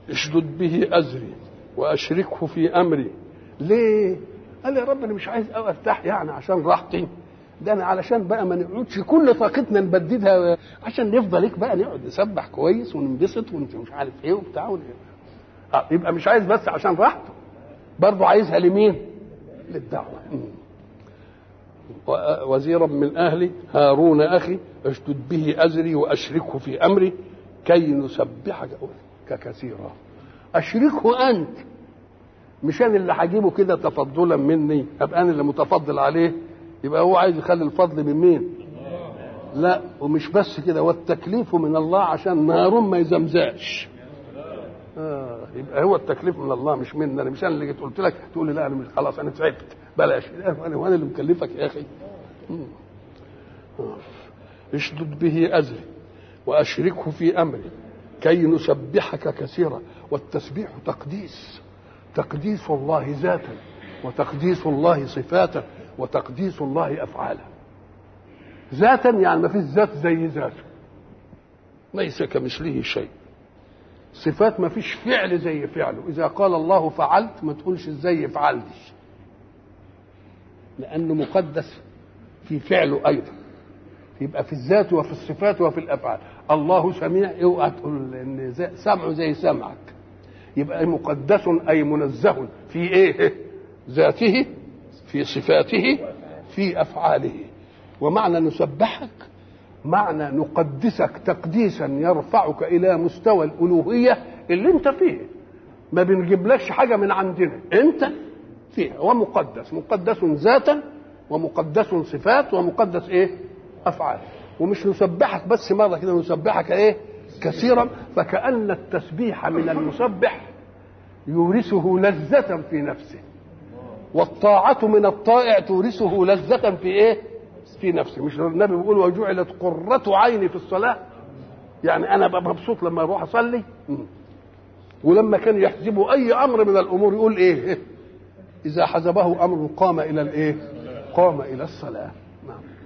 اشدد به ازري واشركه في امري ليه قال يا رب انا مش عايز أوي ارتاح يعني عشان راحتي ده انا علشان بقى ما نقعدش كل طاقتنا نبددها عشان نفضل هيك بقى نقعد نسبح كويس وننبسط ونت مش عارف ايه وبتاع ون- آه يبقى مش عايز بس عشان راحته برضه عايزها لمين؟ للدعوه مم. و- وزيرا من اهلي هارون اخي اشدد به ازري واشركه في امري كي نسبحك كثيرا اشركه انت مش انا اللي هجيبه كده تفضلا مني ابقى انا اللي متفضل عليه يبقى هو عايز يخلي الفضل من مين لا ومش بس كده والتكليف من الله عشان نارون ما يزمزاش آه يبقى هو التكليف من الله مش مني انا مش انا اللي جيت قلت لك تقول لي لا انا مش خلاص انا تعبت بلاش انا وانا اللي مكلفك يا اخي مم. آه. اشدد به ازري واشركه في امري كي نسبحك كثيرا والتسبيح تقديس تقديس الله ذاتا وتقديس الله صفاتا وتقديس الله افعالا ذاتا يعني ما فيش ذات زي ذاته ليس كمثله شيء صفات ما فيش فعل زي فعله اذا قال الله فعلت ما تقولش ازاي فعلتش لانه مقدس في فعله ايضا يبقى في الذات وفي الصفات وفي الافعال الله سميع اوعى تقول ان زي- سمعه زي سمعك يبقى مقدس اي منزه في ايه ذاته في صفاته في افعاله ومعنى نسبحك معنى نقدسك تقديسا يرفعك الى مستوى الالوهيه اللي انت فيه ما بنجيبلكش حاجه من عندنا انت فيها ومقدس مقدس ذاتا ومقدس صفات ومقدس ايه افعال ومش نسبحك بس مره كده نسبحك ايه كثيرا فكأن التسبيح من المسبح يورثه لذة في نفسه والطاعة من الطائع تورثه لذة في ايه؟ في نفسه مش النبي بيقول وجعلت قرة عيني في الصلاة يعني أنا ببقى مبسوط لما أروح أصلي مم. ولما كان يحزبه أي أمر من الأمور يقول إيه؟ إذا حزبه أمر قام إلى الإيه؟ قام إلى الصلاة نعم